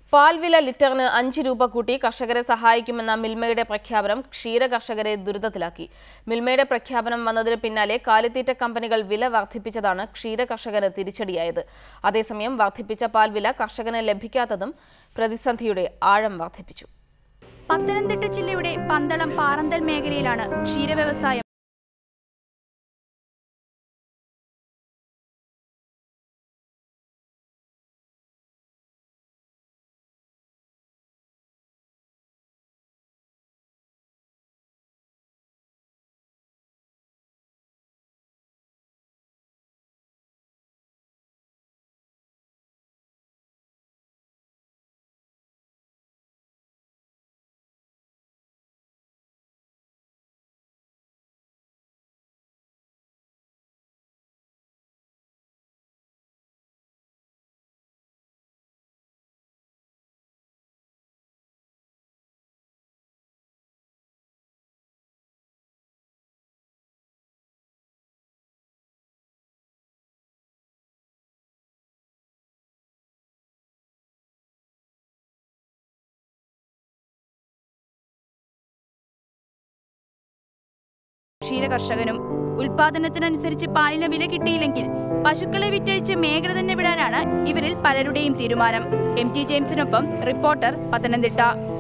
പാൽ വില ലിറ്ററിന് അഞ്ച് രൂപ കൂട്ടി കർഷകരെ സഹായിക്കുമെന്ന മിൽമയുടെ പ്രഖ്യാപനം ക്ഷീര കർഷകരെ ദുരിതത്തിലാക്കി മിൽമയുടെ പ്രഖ്യാപനം വന്നതിന് പിന്നാലെ കാലിത്തീറ്റ കമ്പനികൾ വില വർദ്ധിപ്പിച്ചതാണ് ക്ഷീര കർഷകന് തിരിച്ചടിയായത് അതേസമയം വർദ്ധിപ്പിച്ച പാൽ വില കർഷകന് ലഭിക്കാത്തതും പ്രതിസന്ധിയുടെ ആഴം വർദ്ധിപ്പിച്ചു പത്തനംതിട്ട ജില്ലയുടെ പന്തളം പാറന്തൽ മേഖലയിലാണ് ക്ഷീരവ്യവസായം ക്ഷീരകർഷകനും ഉൽപാദനത്തിനനുസരിച്ച് പാലിന് വില കിട്ടിയില്ലെങ്കിൽ പശുക്കളെ വിറ്റഴിച്ച് മേഖല തന്നെ വിടാനാണ് ഇവരിൽ പലരുടെയും തീരുമാനം എം ടി ജെയിംസിനൊപ്പം റിപ്പോർട്ടർ പത്തനംതിട്ട